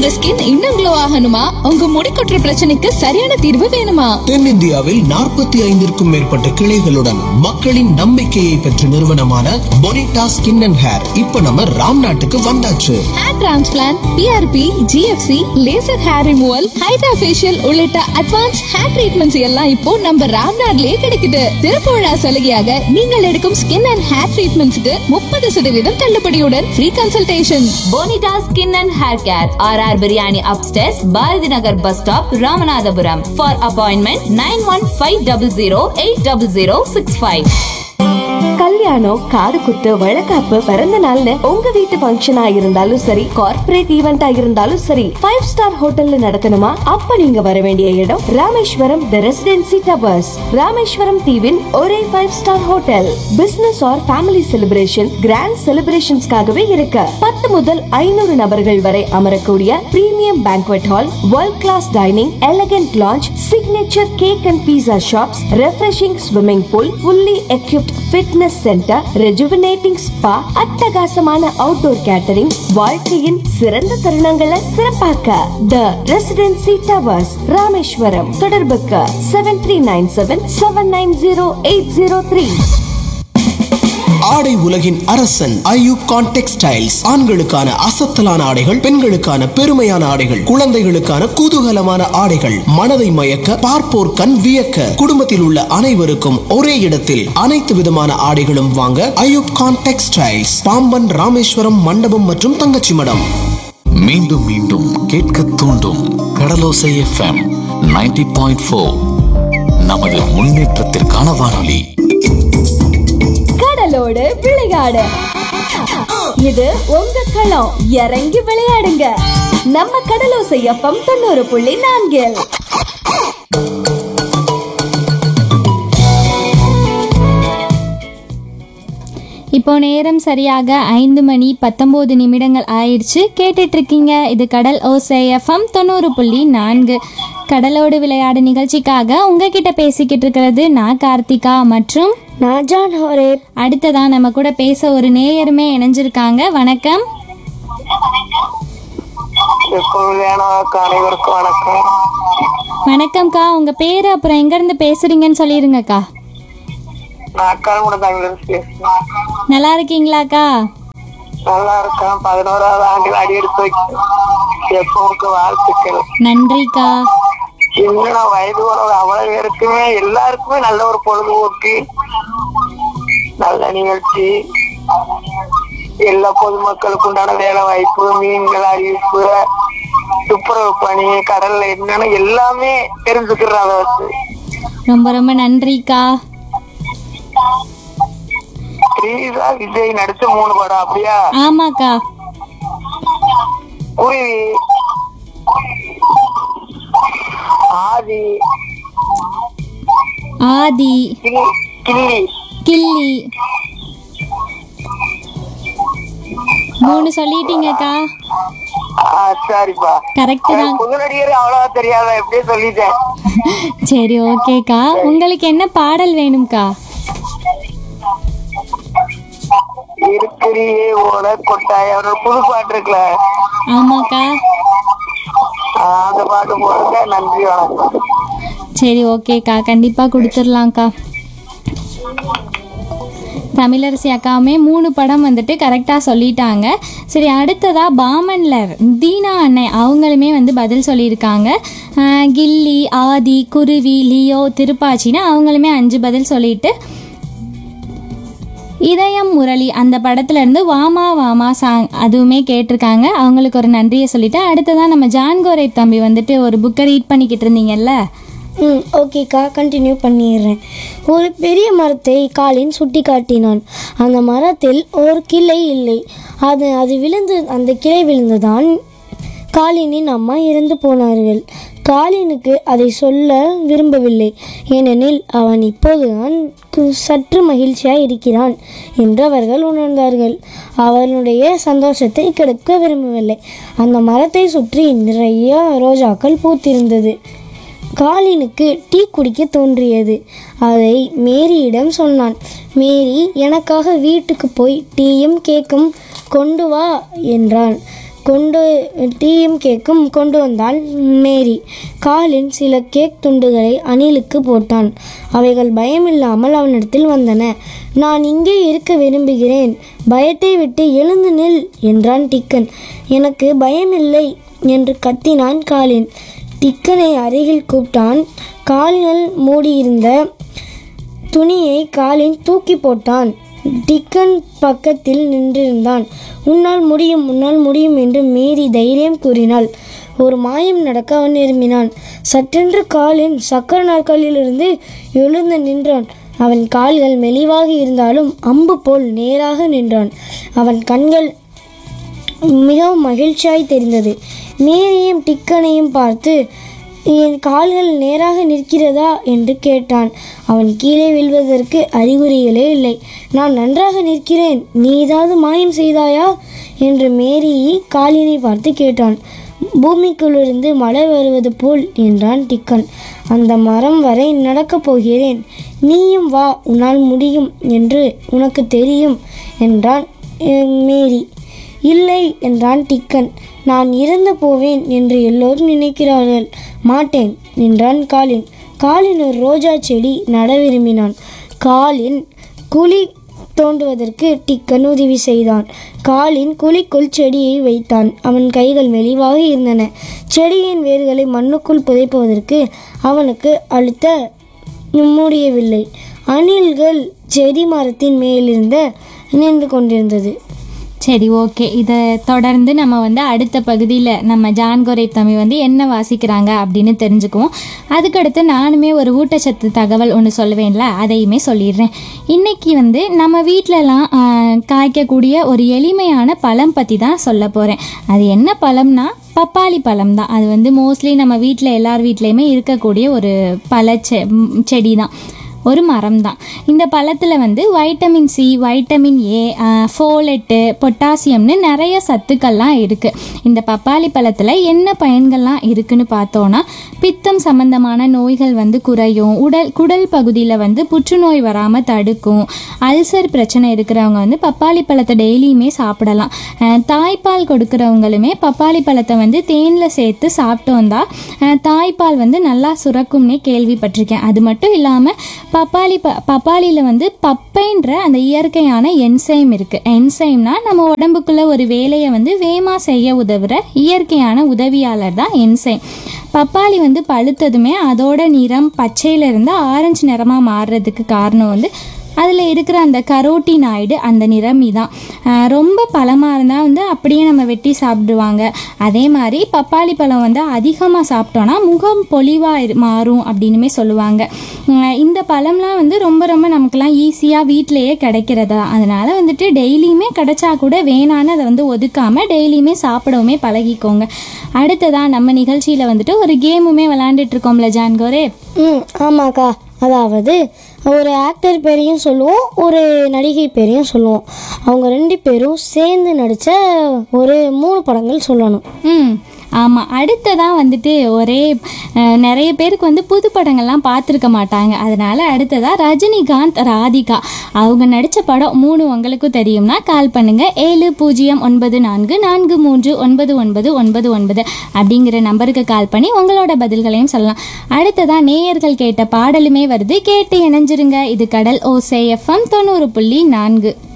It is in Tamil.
உங்க ஸ்கின் இன்னும் க்ளோ ஆகணுமா உங்க முடி கொட்டுற பிரச்சனைக்கு சரியான தீர்வு வேணுமா தென்னிந்தியாவில் நாற்பத்தி ஐந்திற்கும் மேற்பட்ட கிளைகளுடன் மக்களின் நம்பிக்கையை பெற்ற நிறுவனமான பொனிட்டா ஸ்கின் அண்ட் ஹேர் இப்ப நம்ம ராம் நாட்டுக்கு வந்தாச்சு hair transplant PRP GFC laser hair removal hydra facial உள்ளிட்ட அட்வான்ஸ் ஹேர் ட்ரீட்மெண்ட்ஸ் எல்லாம் இப்போ நம்ம ராம்நாட்லயே கிடைக்குது திருப்புழா சலுகையாக நீங்கள் எடுக்கும் ஸ்கின் அண்ட் ஹேர் ட்ரீட்மெண்ட்ஸ்க்கு முப்பது சதவீதம் தள்ளுபடியுடன் free consultation Bonita skin and hair care R R biryani upstairs Bharathi Nagar bus stop Ramanathapuram for appointment nine one five double zero eight double zero six five கல்யாணம் காது குத்து வழக்காப்பு பிறந்த நாள்னு உங்க வீட்டு ஃபங்க்ஷனா இருந்தாலும் சரி கார்ப்பரேட் ஈவெண்டா இருந்தாலும் சரி ஃபைவ் ஸ்டார் ஹோட்டல்ல நடத்தணுமா அப்ப நீங்க வர வேண்டிய இடம் Rameswaram the residency towers Rameswaram தீவின் ஒரே five star hotel business or family celebration grand செலிப்ரேஷன்ஸ்க்காகவே இருக்கு பத்து முதல் ஐநூறு நபர்கள் வரை அமரக்கூடிய premium banquet hall world class dining elegant lounge signature cake and pizza shops refreshing swimming pool fully equipped fitness centre rejuvenating spa அட்டகாசமான அவுட்டோர் கேட்டரிங் வாழ்க்கையின் சிறந்த தருணங்களை சிறப்பாக்க த ரெசிடென்சி டவர்ஸ் ராமேஸ்வரம் தொடர்புக்கு seven three nine seven seven nine zero eight zero three ஆடை உலகின் அரசன் ஐயூப் கான் டெக்ஸ்டைல்ஸ் ஆண்களுக்கான அசத்தலான ஆடைகள் பெண்களுக்கான பெருமையான ஆடைகள் குழந்தைகளுக்கான குதூகலமான ஆடைகள் மனதை மயக்க பார்ப்போர் கண் வியக்க குடும்பத்தில் உள்ள அனைவருக்கும் ஒரே இடத்தில் அனைத்து விதமான ஆடைகளும் வாங்க ஐயூப் கான் டெக்ஸ்டைல்ஸ் பாம்பன் ராமேஸ்வரம் மண்டபம் மற்றும் தங்கச்சி மடம் மீண்டும் மீண்டும் கேட்க தூண்டும் கடலோசை எஃப்எம் 90.4 பாயிண்ட் ஃபோர் நமது முன்னேற்றத்திற்கான வானொலி கடலோடு விளையாடு இது உங்க களம் இறங்கி விளையாடுங்க நம்ம கடலோசை எஃப்எம் தொண்ணூறு புள்ளி நான்கில் இப்போ நேரம் சரியாக ஐந்து மணி பத்தொம்போது நிமிடங்கள் ஆயிடுச்சு கேட்டுட்டு இருக்கீங்க இது கடல் ஓசை எஃப்எம் தொண்ணூறு புள்ளி நான்கு கடலோடு விளையாடு நிகழ்ச்சிக்காக உங்ககிட்ட பேசிக்கிட்டு இருக்கிறது நான் கார்த்திகா மற்றும் நாஜான் ஹோரே அடுத்ததா நம்ம கூட பேச ஒரு நேயருமே இணைஞ்சிருக்காங்க வணக்கம் அனைவருக்கும் வணக்கம் வணக்கம்க்கா உங்க பேரு அப்புறம் எங்க இருந்து பேசுறீங்கன்னு சொல்லிருங்கக்கா நான் அக்காலமுட தமிழர் பேசுறேன் நல்லா இருக்கீங்களாக்கா நல்லா இருக்கேன் பதினோராவது ஆண்டில் அடி எடுத்து வைக்கிறேன் எப்பவுக்கு வாழ்த்துக்கள் நன்றிக்கா இன்னும் நான் வயது உறவு அவ்வளவு பேருக்குமே எல்லாருக்குமே நல்ல ஒரு பொழுதுபோக்கு நல்ல நிகழ்ச்சி எல்லா பொதுமக்களுக்கு உண்டான வேலை வாய்ப்பு மீன்கள் அறிவிப்பு துப்புரவு பணி கடல்ல என்னன்னு எல்லாமே தெரிஞ்சுக்கிறேன் அதை வச்சு ரொம்ப ரொம்ப நன்றிக்கா ஸ்ரீதா விஜய் நடிச்ச மூணு படம் அப்படியா ஆமாக்கா குருவி ஆதி ஆதி கிள்ளி கிள்ளி கில்லி மூணு சொல்லிட்டீங்கக்கா ஆ, சரிப்பா கரெக்ட் தான் புது நடிகர் அவ்வளவா தெரியாத எப்படியே சொல்லிட்டேன் சரி ஓகேக்கா உங்களுக்கு என்ன பாடல் வேணும்க்கா இருக்கிறியே ஓட கொட்டாய் அவரோட புது பாட்டு இருக்குல்ல ஆமாக்கா ஆ, அந்த பாட்டு போடுங்க நன்றி வணக்கம் சரி ஓகேக்கா கண்டிப்பாக கொடுத்துடலாம்க்கா தமிழரசி அக்காவுமே மூணு படம் வந்துட்டு கரெக்டாக சொல்லிட்டாங்க சரி அடுத்ததா பாமன்லர் தீனா அன்னை அவங்களுமே வந்து பதில் சொல்லியிருக்காங்க ஆஹ் கில்லி ஆதி குருவி லியோ திருப்பாச்சின்னு அவங்களுமே அஞ்சு பதில் சொல்லிட்டு இதயம் முரளி அந்த படத்துல இருந்து வாமா வாமா சாங் அதுவுமே கேட்டிருக்காங்க அவங்களுக்கு ஒரு நன்றியை சொல்லிட்டு அடுத்ததான் நம்ம ஜான்கோரை தம்பி வந்துட்டு ஒரு புக்கை ரீட் பண்ணிக்கிட்டு இருந்தீங்கல்ல ம் ஓகேக்கா கண்டினியூ பண்ணிடுறேன் ஒரு பெரிய மரத்தை காலின் சுட்டி காட்டினான் அந்த மரத்தில் ஒரு கிளை இல்லை அது அது விழுந்து அந்த கிளை விழுந்துதான் காலினின் அம்மா இறந்து போனார்கள் காலினுக்கு அதை சொல்ல விரும்பவில்லை ஏனெனில் அவன் இப்போதுதான் கு- சற்று மகிழ்ச்சியாய் இருக்கிறான் என்று அவர்கள் உணர்ந்தார்கள் அவனுடைய சந்தோஷத்தை கெடுக்க விரும்பவில்லை அந்த மரத்தை சுற்றி நிறைய ரோஜாக்கள் பூத்திருந்தது காலினுக்கு டீ குடிக்க தோன்றியது அதை மேரியிடம் சொன்னான் மேரி எனக்காக வீட்டுக்கு போய் டீயும் கேக்கும் கொண்டு வா என்றான் கொண்டு டீயும் கேக்கும் கொண்டு வந்தாள் மேரி காலின் சில கேக் துண்டுகளை அணிலுக்கு போட்டான் அவைகள் பயமில்லாமல் அவனிடத்தில் வந்தன நான் இங்கே இருக்க விரும்புகிறேன் பயத்தை விட்டு எழுந்து நில் என்றான் டிக்கன் எனக்கு பயமில்லை என்று கத்தினான் காலின் டிக்கனை அருகில் கூப்பிட்டான் கால்கள் மூடியிருந்த துணியை காலின் தூக்கி போட்டான் டிக்கன் பக்கத்தில் நின்றிருந்தான் உன்னால் முடியும் உன்னால் முடியும் என்று மேரி தைரியம் கூறினாள் ஒரு மாயம் நடக்க அவன் விரும்பினான் சற்றென்று காலின் சக்கர நாற்காலியிலிருந்து எழுந்து நின்றான் அவன் கால்கள் மெலிவாக இருந்தாலும் அம்பு போல் நேராக நின்றான் அவன் கண்கள் மிகவும் மகிழ்ச்சியாய் தெரிந்தது மேரியும் டிக்கனையும் பார்த்து என் கால்கள் நேராக நிற்கிறதா என்று கேட்டான் அவன் கீழே விழுவதற்கு அறிகுறிகளே இல்லை நான் நன்றாக நிற்கிறேன் நீ ஏதாவது மாயம் செய்தாயா என்று மேரி காலினை பார்த்து கேட்டான் பூமிக்குள்ளிருந்து மழை வருவது போல் என்றான் டிக்கன் அந்த மரம் வரை நடக்கப் போகிறேன் நீயும் வா உன்னால் முடியும் என்று உனக்கு தெரியும் என்றான் அஹ், மேரி இல்லை என்றான் டிக்கன் நான் இறந்து போவேன் என்று எல்லோரும் நினைக்கிறார்கள் மாட்டேன் என்றான் காலின் காலின் ஒரு ரோஜா செடி நட விரும்பினான் காலின் குழி தோண்டுவதற்கு டிக்கன் உதவி செய்தான் காலின் குழிக்குள் செடியை வைத்தான் அவன் கைகள் மெலிவாக இருந்தன செடியின் வேர்களை மண்ணுக்குள் புதைப்பதற்கு அவனுக்கு அழுத்த முடியவில்லை அணில்கள் செடி மரத்தின் மேலிருந்த நின்று கொண்டிருந்தது சரி ஓகே இதை தொடர்ந்து நம்ம வந்து அடுத்த பகுதியில் நம்ம ஜான்கோரை தமிழ் வந்து என்ன வாசிக்கிறாங்க அப்படின்னு தெரிஞ்சுக்குவோம் அதுக்கடுத்து நானுமே ஒரு ஊட்டச்சத்து தகவல் ஒன்று சொல்லுவேன்ல அதையுமே சொல்லிடுறேன் இன்னைக்கு வந்து நம்ம வீட்டிலலாம் காய்க்கக்கூடிய ஒரு எளிமையான பழம் பற்றி தான் சொல்ல போகிறேன் அது என்ன பழம்னா பப்பாளி பழம் தான் அது வந்து மோஸ்ட்லி நம்ம வீட்டில் எல்லார் வீட்லேயுமே இருக்கக்கூடிய ஒரு பழ செ செடி தான் ஒரு மரம் தான் இந்த பழத்தில் வந்து vitamin C vitamin A folate பொட்டாசியம்னு நிறைய சத்துக்கள்லாம் இருக்குது இந்த பப்பாளி பழத்தில் என்ன பயன்கள்லாம் இருக்குன்னு பார்த்தோன்னா பித்தம் சம்பந்தமான நோய்கள் வந்து குறையும் உடல் குடல் பகுதியில் வந்து புற்றுநோய் வராமல் தடுக்கும் அல்சர் பிரச்சனை இருக்கிறவங்க வந்து பப்பாளி பழத்தை டெய்லியுமே சாப்பிடலாம் அஹ் தாய்ப்பால் கொடுக்குறவங்களுமே பப்பாளி பழத்தை வந்து தேனில் சேர்த்து சாப்பிட்டு வந்தால் தாய்ப்பால் வந்து நல்லா சுரக்கும்னே கேள்விப்பட்டிருக்கேன் அது மட்டும் இல்லாமல் பப்பாளி ப பப்பாளியில் வந்து பப்பைன்ற அந்த இயற்கையான என்சைம் இருக்குது என்சைம்னா நம்ம உடம்புக்குள்ள ஒரு வேலையை வந்து வேமா செய்ய உதவுற இயற்கையான உதவியாளர் தான் என்சைம் பப்பாளி வந்து பழுத்ததுமே அதோட நிறம் பச்சையில இருந்து ஆரஞ்சு நிறமாக மாறுறதுக்கு காரணம் வந்து அதில் இருக்கிற அந்த கரோட்டினாய்டு அந்த நிறமி தான் ஆஹ் ரொம்ப பழமாக இருந்தால் வந்து அப்படியே நம்ம வெட்டி சாப்பிடுவாங்க அதே மாதிரி பப்பாளி பழம் வந்து அதிகமாக சாப்பிட்டோன்னா முகம் பொலிவாக மாறும் அப்படின்னுமே சொல்லுவாங்க ஆஹ் இந்த பழம்லாம் வந்து ரொம்ப ரொம்ப நமக்குலாம் ஈஸியாக வீட்டிலையே கிடைக்கிறதா அதனால் வந்துட்டு டெய்லியுமே கிடைச்சா கூட வேணான்னு அதை வந்து ஒதுக்காமல் டெய்லியுமே சாப்பிடவுமே பழகிக்கோங்க அடுத்ததாக நம்ம நிகழ்ச்சியில் வந்துட்டு ஒரு கேமுமே விளாண்டுட்டு இருக்கோம்ல ஜான்கோரே ம் ஆமாக்கா அதாவது ஒரு ஆக்டர் பேரையும் சொல்லுவோம் ஒரு நடிகை பேரையும் சொல்லுவோம் அவங்க ரெண்டு பேரும் சேர்ந்து நடித்த ஒரு மூணு படங்கள் சொல்லணும் ம் ஆமாம் அடுத்ததான் வந்துட்டு ஒரே அஹ், நிறைய பேருக்கு வந்து புது படங்கள்லாம் பார்த்துருக்க மாட்டாங்க அதனால் அடுத்ததாக ரஜினிகாந்த் ராதிகா அவங்க நடித்த படம் மூணு உங்களுக்கும் தெரியும்னா கால் பண்ணுங்கள் ஏழு பூஜ்ஜியம் ஒன்பது நான்கு நான்கு மூன்று ஒன்பது ஒன்பது ஒன்பது ஒன்பது அப்படிங்கிற நம்பருக்கு கால் பண்ணி உங்களோட பதில்களையும் சொல்லலாம் அடுத்ததாக நேயர்கள் கேட்ட பாடலுமே வருது கேட்டு இணைஞ்சிருங்க இது கடல் ஓசை எஃப்எம் தொண்ணூறு புள்ளி நான்கு